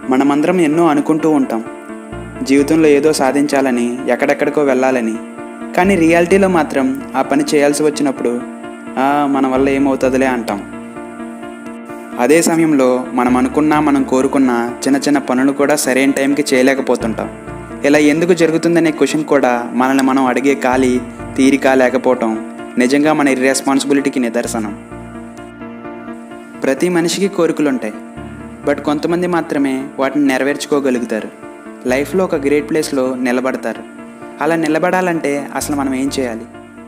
మనమందరం ఎన్నో అనుకుంటూ ఉంటాం జీవితంలో ఏదో సాధించాలని ఎక్కడెక్కడికో వెళ్ళాలని కానీ రియాలిటీలో మాత్రం ఆ పని చేయాల్సి వచ్చినప్పుడు "ఆ, మన వల్ల ఏమవుతుందిలే అంటాం అదే సమయంలో మనం అనుకున్నా మనం కోరుకున్న చిన్న చిన్న పనులు కూడా సరైన టైంకి చేయలేకపోతుంటాం ఇలా ఎందుకు జరుగుతుందనే క్వశ్చన్ కూడా మనల్ని మనం అడిగే ఖాళీ తీరిక లేకపోవటం నిజంగా మన ఇర్రెస్పాన్సిబిలిటీకి నిదర్శనం ప్రతి మనిషికి కోరికలు ఉంటాయి బట్ కొంతమంది మాత్రమే వాటిని నెరవేర్చుకోగలుగుతారు లైఫ్లో ఒక గ్రేట్ ప్లేస్లో నిలబడతారు అలా నిలబడాలంటే అసలు మనం ఏం చేయాలి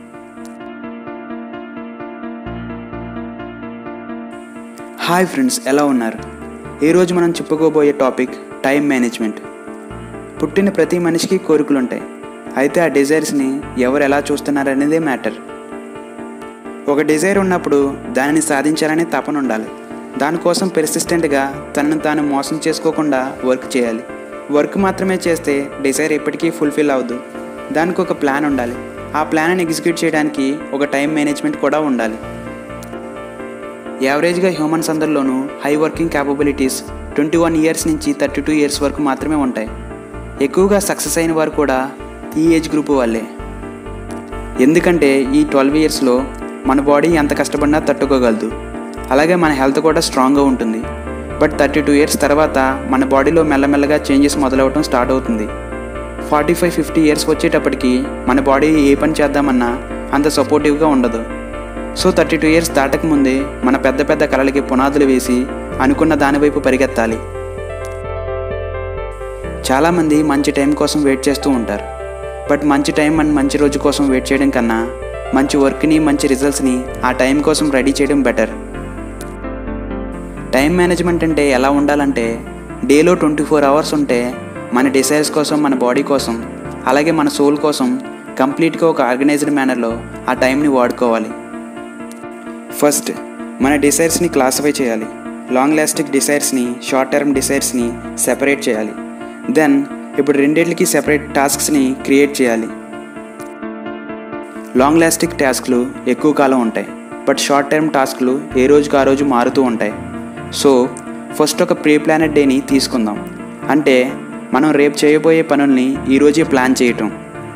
హాయ్ ఫ్రెండ్స్ ఎలా ఉన్నారు ఈరోజు మనం చెప్పుకోబోయే టాపిక్ టైం మేనేజ్మెంట్ పుట్టిన ప్రతి మనిషికి కోరికలు ఉంటాయి అయితే ఆ డిజైర్స్ని ఎవరు ఎలా చూస్తున్నారనేదే మ్యాటర్ ఒక డిజైర్ ఉన్నప్పుడు దానిని సాధించాలనే తపన ఉండాలి దానికోసం పెర్సిస్టెంట్గా తనను తాను మోసం చేసుకోకుండా వర్క్ చేయాలి వర్క్ మాత్రమే చేస్తే డిజైర్ ఎప్పటికీ ఫుల్ఫిల్ అవ్వదు దానికి ఒక ప్లాన్ ఉండాలి ఆ ప్లాన్ని ఎగ్జిక్యూట్ చేయడానికి ఒక టైం మేనేజ్మెంట్ కూడా ఉండాలి యావరేజ్గా హ్యూమన్స్ అందరిలోనూ high working capabilities twenty one years నుంచి థర్టీ టూ ఇయర్స్ వరకు మాత్రమే ఉంటాయి ఎక్కువగా సక్సెస్ అయిన వారు కూడా ఈ ఏజ్ గ్రూప్ వాళ్ళే ఎందుకంటే ఈ ట్వెల్వ్ ఇయర్స్లో మన బాడీ ఎంత కష్టపడినా తట్టుకోగలదు అలాగే మన హెల్త్ కూడా స్ట్రాంగ్గా ఉంటుంది బట్ థర్టీ టూ ఇయర్స్ తర్వాత మన బాడీలో మెల్లమెల్లగా చేంజెస్ మొదలవడం స్టార్ట్ అవుతుంది ఫార్టీ ఫైవ్ ఫిఫ్టీ ఇయర్స్ వచ్చేటప్పటికి మన బాడీ ఏ పని చేద్దామన్నా అంత సపోర్టివ్గా ఉండదు సో థర్టీ టూ ఇయర్స్ దాటక ముందే మన పెద్ద పెద్ద కళలకి పునాదులు వేసి అనుకున్న దాని వైపు పరిగెత్తాలి చాలామంది మంచి టైం కోసం వెయిట్ చేస్తూ ఉంటారు బట్ మంచి టైం అండ్ మంచి రోజు కోసం వెయిట్ చేయడం కన్నా మంచి వర్క్ని మంచి రిజల్ట్స్ని ఆ టైం కోసం రెడీ చేయడం బెటర్ టైం మేనేజ్మెంట్ అంటే ఎలా ఉండాలంటే డేలో ట్వంటీ ఫోర్ అవర్స్ ఉంటే మన డిసైర్స్ కోసం మన బాడీ కోసం అలాగే మన సోల్ కోసం కంప్లీట్గా ఒక ఆర్గనైజ్డ్ మేనర్లో ఆ టైంని వాడుకోవాలి ఫస్ట్ మన డిసైర్స్ని క్లాసిఫై చేయాలి లాంగ్ లాస్టిక్ డిసైర్స్ని షార్ట్ టర్మ్ డిసైర్స్ని సెపరేట్ చేయాలి దెన్ ఇప్పుడు రెండింటికి సెపరేట్ టాస్క్స్ని క్రియేట్ చేయాలి లాంగ్ లాస్టిక్ టాస్క్లు ఎక్కువ కాలం ఉంటాయి బట్ షార్ట్ టర్మ్ టాస్క్లు ఏ రోజుకి ఆ రోజు మారుతూ ఉంటాయి సో ఫస్ట్ ఒక ప్రీ ప్లానెడ్ డేని తీసుకుందాం అంటే మనం రేపు చేయబోయే పనుల్ని ఈరోజే ప్లాన్ చేయటం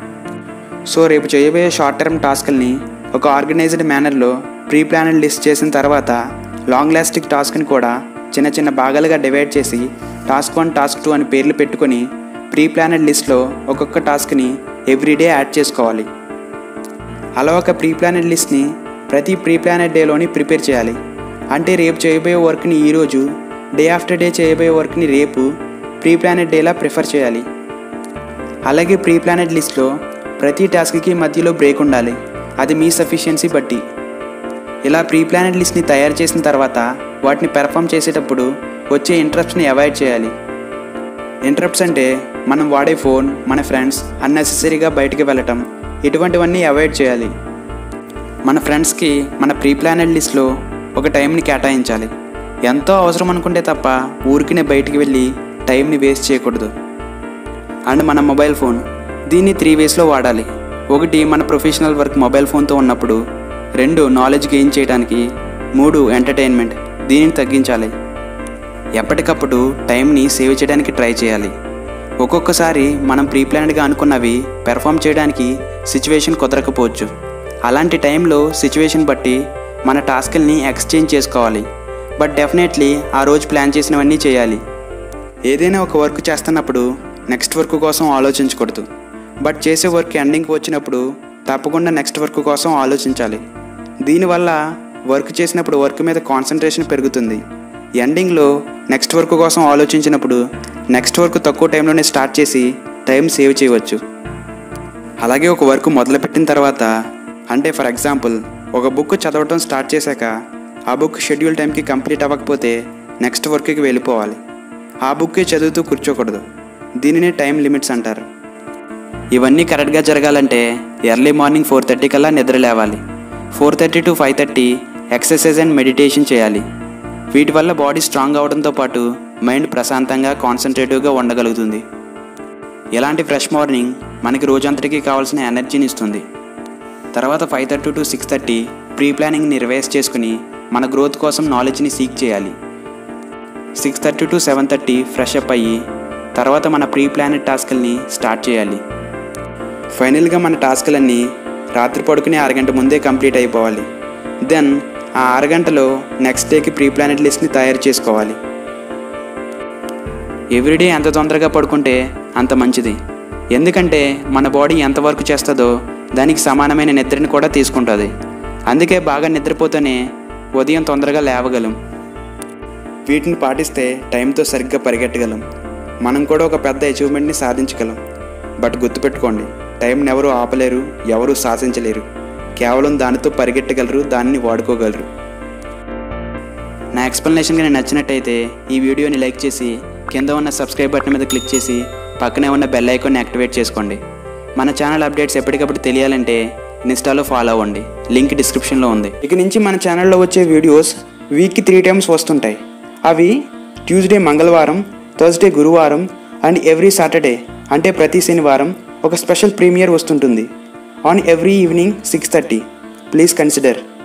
సో రేపు చేయబోయే షార్ట్ టర్మ్ టాస్క్ని ఒక ఆర్గనైజ్డ్ మేనర్లో ప్రీ ప్లానెడ్ లిస్ట్ చేసిన తర్వాత లాంగ్ లాస్టిక్ టాస్క్ని కూడా చిన్న చిన్న భాగాలుగా డివైడ్ చేసి టాస్క్ వన్ టాస్క్ టూ అని పేర్లు పెట్టుకొని ప్రీ ప్లానెడ్ లిస్ట్లో ఒక్కొక్క టాస్క్ని ఎవ్రీడే యాడ్ చేసుకోవాలి అలా ఒక ప్రీ ప్లానెడ్ లిస్ట్ని ప్రతి ప్రీ ప్లానెడ్ డేలోని ప్రిపేర్ చేయాలి అంటే రేపు చేయబోయే వర్క్ని ఈరోజు డే ఆఫ్టర్ డే చేయబోయే వర్క్ని రేపు ప్రీ ప్లానెడ్ డేలా ప్రిఫర్ చేయాలి అలాగే ప్రీ ప్లానెడ్ లిస్ట్లో ప్రతి టాస్క్కి మధ్యలో బ్రేక్ ఉండాలి అది మీ సఫిషియన్సీ బట్టి ఇలా ప్రీ ప్లానెడ్ లిస్ట్ని తయారు చేసిన తర్వాత వాటిని పెర్ఫామ్ చేసేటప్పుడు వచ్చే ఇంటరప్ట్స్ని అవాయిడ్ చేయాలి ఇంటరప్ట్స్ అంటే మనం వాడే ఫోన్ మన ఫ్రెండ్స్ అన్నెసెసరీగా బయటికి వెళ్ళటం ఇటువంటివన్నీ అవాయిడ్ చేయాలి మన ఫ్రెండ్స్కి మన ప్రీ ప్లానెడ్ లిస్ట్లో ఒక టైంని కేటాయించాలి ఎంతో అవసరం అనుకుంటే తప్ప ఊరికినే బయటికి వెళ్ళి టైంని వేస్ట్ చేయకూడదు అండ్ మన మొబైల్ ఫోన్ దీన్ని త్రీ వేస్లో వాడాలి ఒకటి మన ప్రొఫెషనల్ వర్క్ మొబైల్ ఫోన్తో ఉన్నప్పుడు రెండు నాలెడ్జ్ గెయిన్ చేయడానికి మూడు ఎంటర్టైన్మెంట్ దీనిని తగ్గించాలి ఎప్పటికప్పుడు టైంని సేవ్ చేయడానికి ట్రై చేయాలి ఒక్కొక్కసారి మనం ప్రీ ప్లాన్డ్గా అనుకున్నవి పెర్ఫామ్ చేయడానికి సిచ్యువేషన్ కుదరకపోవచ్చు అలాంటి టైంలో సిచ్యువేషన్ బట్టి మన టాస్క్ల్ని ఎక్స్చేంజ్ చేసుకోవాలి బట్ డెఫినెట్లీ ఆ రోజు ప్లాన్ చేసినవన్నీ చేయాలి ఏదైనా ఒక వర్క్ చేస్తున్నప్పుడు నెక్స్ట్ వర్క్ కోసం ఆలోచించకూడదు బట్ చేసే వర్క్ ఎండింగ్కి వచ్చినప్పుడు తప్పకుండా నెక్స్ట్ వర్క్ కోసం ఆలోచించాలి దీనివల్ల వర్క్ చేసినప్పుడు వర్క్ మీద కాన్సన్ట్రేషన్ పెరుగుతుంది ఎండింగ్లో నెక్స్ట్ వర్క్ కోసం ఆలోచించినప్పుడు నెక్స్ట్ వర్క్ తక్కువ టైంలోనే స్టార్ట్ చేసి టైం సేవ్ చేయవచ్చు అలాగే ఒక వర్క్ మొదలుపెట్టిన తర్వాత అంటే ఫర్ ఎగ్జాంపుల్ ఒక బుక్ చదవటం స్టార్ట్ చేశాక ఆ బుక్ షెడ్యూల్ టైంకి కంప్లీట్ అవ్వకపోతే నెక్స్ట్ వర్క్కి వెళ్ళిపోవాలి ఆ బుక్కే చదువుతూ కూర్చోకూడదు దీనినే టైం లిమిట్స్ అంటారు ఇవన్నీ కరెక్ట్గా జరగాలంటే ఎర్లీ మార్నింగ్ ఫోర్ థర్టీ కల్లా నిద్ర లేవాలి four thirty to five thirty exercise and meditation చేయాలి వీటి వల్ల బాడీ స్ట్రాంగ్ అవడంతో పాటు మైండ్ ప్రశాంతంగా కాన్సన్ట్రేటివ్గా ఉండగలుగుతుంది ఇలాంటి ఫ్రెష్ మార్నింగ్ మనకి రోజంతటికి కావాల్సిన ఎనర్జీని ఇస్తుంది తర్వాత five thirty to six thirty pre ప్లానింగ్ని రివైజ్ చేసుకుని మన గ్రోత్ కోసం నాలెడ్జ్ని సీక్ చేయాలి six thirty to seven thirty fresh up అయ్యి తర్వాత మన ప్రీ ప్లానెడ్ టాస్క్ని స్టార్ట్ చేయాలి ఫైనల్గా మన టాస్క్లన్నీ రాత్రి పడుకునే అరగంట ముందే కంప్లీట్ అయిపోవాలి దెన్ ఆ అరగంటలో నెక్స్ట్ డేకి ప్రీ ప్లానెడ్ లిస్ట్ని తయారు చేసుకోవాలి ఎవ్రీడే ఎంత తొందరగా పడుకుంటే అంత మంచిది ఎందుకంటే మన బాడీ ఎంత వర్క్ చేస్తుందో దానికి సమానమైన నిద్రని కూడా తీసుకుంటుంది అందుకే బాగా నిద్రపోతేనే ఉదయం తొందరగా లేవగలం వీటిని పాటిస్తే టైంతో సరిగ్గా పరిగెట్టగలం మనం కూడా ఒక పెద్ద అచీవ్మెంట్ని సాధించగలం బట్ గుర్తుపెట్టుకోండి టైంని ఎవరు ఆపలేరు ఎవరు శాసించలేరు కేవలం దానితో పరిగెట్టగలరు దానిని వాడుకోగలరు నా ఎక్స్ప్లెనేషన్ కానీ నచ్చినట్టయితే ఈ వీడియోని లైక్ చేసి కింద ఉన్న సబ్స్క్రైబ్ బటన్ మీద క్లిక్ చేసి పక్కనే ఉన్న బెల్ ఐకాన్ని యాక్టివేట్ చేసుకోండి మన ఛానల్ అప్డేట్స్ ఎప్పటికప్పుడు తెలియాలంటే ఇన్స్టాలో ఫాలో అవ్వండి లింక్ డిస్క్రిప్షన్లో ఉంది ఇక నుంచి మన ఛానల్లో వచ్చే వీడియోస్ వీక్కి త్రీ టైమ్స్ వస్తుంటాయి అవి ట్యూస్డే మంగళవారం థర్స్డే గురువారం అండ్ ఎవ్రీ సాటర్డే అంటే ప్రతి శనివారం ఒక స్పెషల్ ప్రీమియర్ వస్తుంటుంది on every evening six thirty please consider